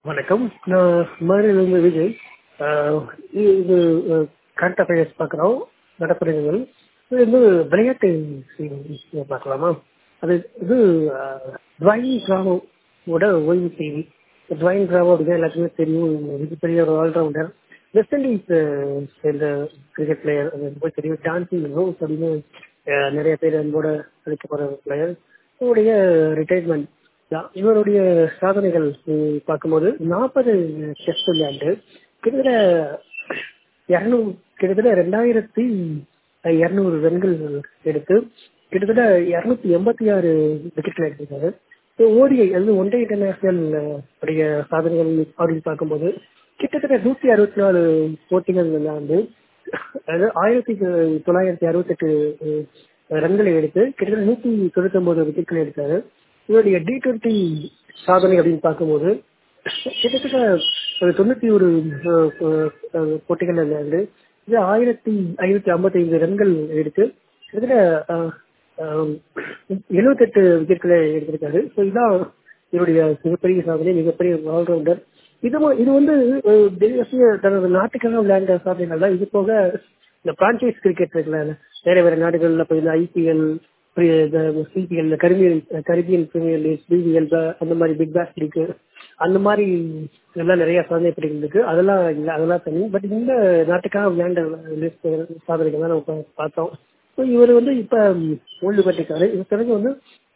வணக்கம் நான் மதுரையிலிருந்து விஜய் ஆஹ் இது கரண்ட் அஃபேர்ஸ் பார்க்குறோம் நடப்புரைகள் இது வந்து விளையாட்டு செய்தி பார்க்கலாமா அது இது ட்வாயின் கிராமோட ஓய்வு செய்தி ட்வாயின் கிராமோ அப்படின்னா எல்லாத்துக்குமே தெரியும் மிகப்பெரிய ஒரு ஆல்ரவுண்டர் வெஸ்ட் இண்டீஸ் சேர்ந்த கிரிக்கெட் பிளேயர் அது ரொம்ப தெரியும் டான்சிங் ரோஸ் அப்படின்னு ஆஹ் நிறைய பேர் அன்போட அழைக்கப்படுற பிளேயர் இவருடைய ரிட்டைர்மெண்ட் இவருடைய சாதனைகள் உம், பார்க்கும்போது நாற்பது டெஸ்ட் விளையாண்டு கிட்டத்தட்ட இரநூறு கிட்டத்தட்ட ரெண்டாயிரத்தி இரநூறு ரன்கள் எடுத்து கிட்டத்தட்ட இரநூத்தி எண்பத்தி ஆறு விக்கெட்கள் எடுத்திருக்காரு ஓடிஐ அது ஒன் டே இன்டர்நேஷனல் உடைய சாதனைகள் அப்படின்னு பார்க்கும்போது கிட்டத்தட்ட நூற்றி அறுபத்தி நாலு போட்டிகள் விளையாண்டு அதாவது ஆயிரத்தி தொள்ளாயிரத்தி அறுபத்தெட்டு ரன்களை எடுத்து கிட்டத்தட்ட நூற்றி தொண்ணூத்தி ஒன்பது விக்கெட்கள் எடுத்தாரு இவருடைய டி டுவெண்ட்டி சாதனை அப்படின்னு பார்க்கும்போது கிட்டத்தட்ட ஒரு தொண்ணூத்தி ஒரு அஹ், அஹ், அஹ், போட்டிகள் விளையாண்டு இது ஆயிரத்தி ஐநூத்தி ஐம்பத்தி ஐந்து ரன்கள் எடுத்து கிட்டத்தட்ட அஹ், அஹ், எழுபத்தெட்டு விக்கெட்களை எடுத்திருக்காரு ஸோ இதான் இவருடைய மிகப்பெரிய சாதனை மிகப்பெரிய ஆல்ரவுண்டர் இது ம- இது வந்து அஹ், தேசிய தனது நாட்டுக்காக விளையாண்ட சாதனைகள் தான் இது போக இந்த பிரான்ச்சைஸ் கிரிக்கெட் இருக்குல்ல வேற வேற நாடுகள்ல போய் இந்த IPL CPL Caribbean Caribbean Premier League BPL அந்த மாதிரி பிக் பாஸ் லீக் அந்த மாதிரி எல்லாம் நிறைய சாதனை இருக்கு அதெல்லாம் இல்ல அதெல்லாம் தனி பட் இந்த நாட்டுக்காக விளையாண்ட list சாதனைகள் தான் நம்ம பா- பார்த்தோம் ஸோ இவர் வந்து இப்ப ஓய்வு பெற்றிருக்காரு இவர் பிறகு வந்து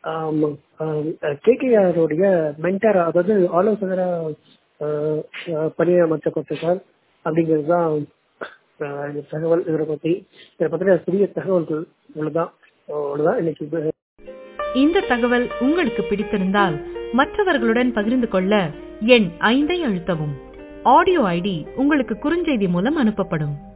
கேகேஆருடைய மென்டர் அதாவது ஆலோசகரா ஆஹ், ஆஹ், பணியமர்த்தப்பட்டிருக்கார் அப்படிங்கிறது தான் ஆஹ், இந்த தகவல் இவரை பத்தி இதை பத்தின சிறிய தகவல்கள் இவ்வளவுதான் அவ்வளவுதான் இன்னைக்கு இது இந்த தகவல் உங்களுக்கு பிடித்திருந்தால் மற்றவர்களுடன் பகிர்ந்து கொள்ள எண் ஐந்தை அழுத்தவும் ஆடியோ ஐடி உங்களுக்கு குறுஞ்செய்தி மூலம் அனுப்பப்படும்